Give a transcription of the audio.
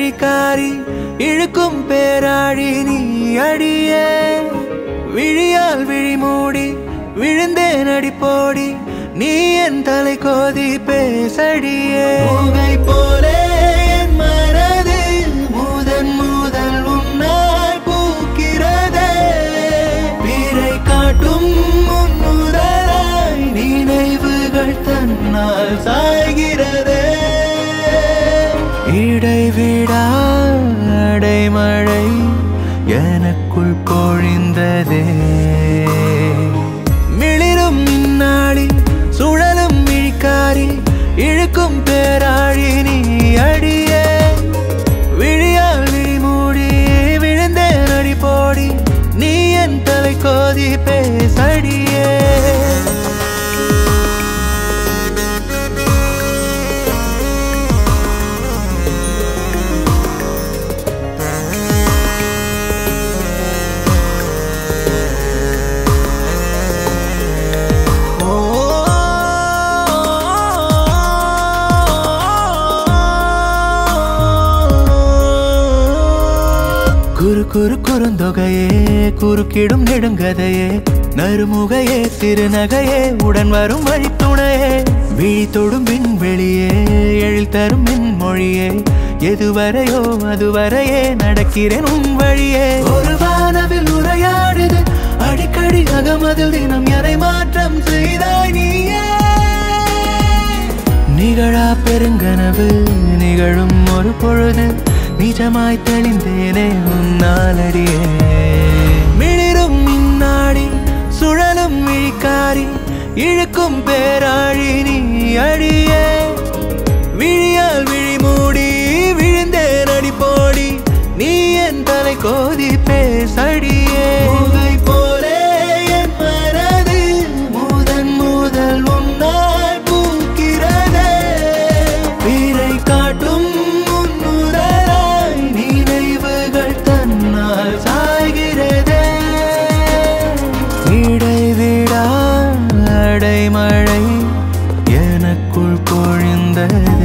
இழிக்காரி இழுக்கும் பேராழி நீ அடியே விழியால் விழி மூடி விழுந்தேன் அடிப்போடி நீ என் தலை கோதி பேசடியே உங்கை போலே என் மனது முதன் முதல் உன்னால் பூக்கிறதே பிறை காட்டும் முன்னுதலாய் நினைவுகள் தன்னால் சாய்கிறதே இடைவிடா அடைமழை எனக்குள் பொழிந்ததே மிளிரும் நாளி சுழலும் இழிக்காரி இழுக்கும் பேராழி நீ அடியே விழியால் விழி மூடி விழுந்தேன் அடி போடி நீ என் தலை கோதி பேசடியே குறு குறு குறுந்தொகையே குறுக்கிடும் நெடுங்கதையே நறுமுகையே திருநகையே உடன் வரும் வழித்துணையே விழி தொடும் விண்வெளியே எழில் தரும் மின்மொழியே எதுவரையோ அதுவரையே நடக்கிறேன் உன் வழியே ஒரு வானவில் உரையாடுது அடிக்கடி அகமதில் தினம் எதை மாற்றம் செய்தாய் நீயே நிகழா பெருங்கனவு நிகழும் ஒரு பொழுது நிஜமாய் தெளிந்தேனே உன்னாலடியே மிளிரும் இந்நாடி சுழலும் விழிக்காரி இழுக்கும் பேராழி நீ அடியே விழியால் விழி மூடி விழுந்தேன் அடி போடி நீ என் தலை கோதி பேசடியே உங்கை போலே என் மனது முதன் முதல் உன்னால் பூக்கிறதே வீரை காட்டும் முன்னுதலாய் நினைவுகள் தன்னால் சாய்கிறதே இடைவிடா அடைமழை எனக்குள் பொழிந்ததே